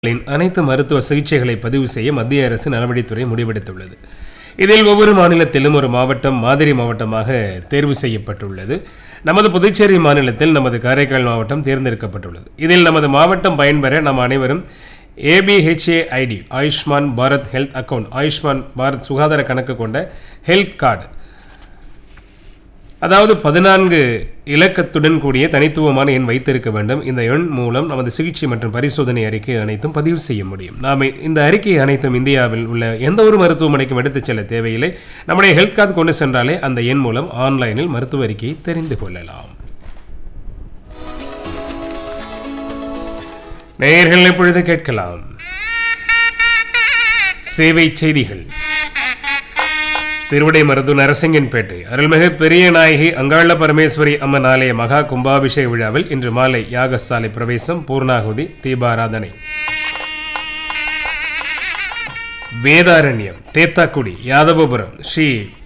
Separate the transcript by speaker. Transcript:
Speaker 1: களின் அனைத்து மருத்துவ சிகிச்சைகளை பதிவு செய்ய மத்திய அரசு நலவழித்துறை முடிவெடுத்துள்ளது இதில் ஒவ்வொரு மாநிலத்திலும் ஒரு மாவட்டம் மாதிரி மாவட்டமாக தேர்வு செய்யப்பட்டுள்ளது நமது புதுச்சேரி மாநிலத்தில் நமது காரைக்கால் மாவட்டம் தேர்ந்தெடுக்கப்பட்டுள்ளது இதில் நமது மாவட்டம் பயன்பெற நாம் அனைவரும் ABHA ID Ayushman Bharat health account Ayushman Bharat சுகாதார கணக்கு கொண்ட ஹெல்த் கார்டு அதாவது பதினான்கு இலக்கத்துடன் கூடிய தனித்துவமான எண் வைத்திருக்க வேண்டும் இந்த எண் மூலம் நமது சிகிச்சை மற்றும் பரிசோதனை அறிக்கை அனைத்தும் பதிவு செய்ய முடியும் நாம் இந்த அறிக்கை அனைத்தும் இந்தியாவில் உள்ள எந்த ஒரு மருத்துவமனைக்கும் எடுத்துச் செல்ல தேவையில்லை நம்முடைய ஹெல்த் கார்டு கொண்டு சென்றாலே அந்த எண் மூலம் ஆன்லைனில் மருத்துவ அறிக்கையை தெரிந்து கொள்ளலாம் நேயர்கள் இப்பொழுது கேட்கலாம் சேவை செய்திகள் திருவிடை மருது நரசிங்கன்பேட்டை அருள்மிகு பெரிய நாயகி அங்காள பரமேஸ்வரி அம்மன் ஆலய மகா கும்பாபிஷேக விழாவில் இன்று மாலை யாகசாலை பிரவேசம் பூர்ணாகுதி தீபாராதனை வேதாரண்யம் தேத்தாக்குடி யாதவபுரம் ஸ்ரீ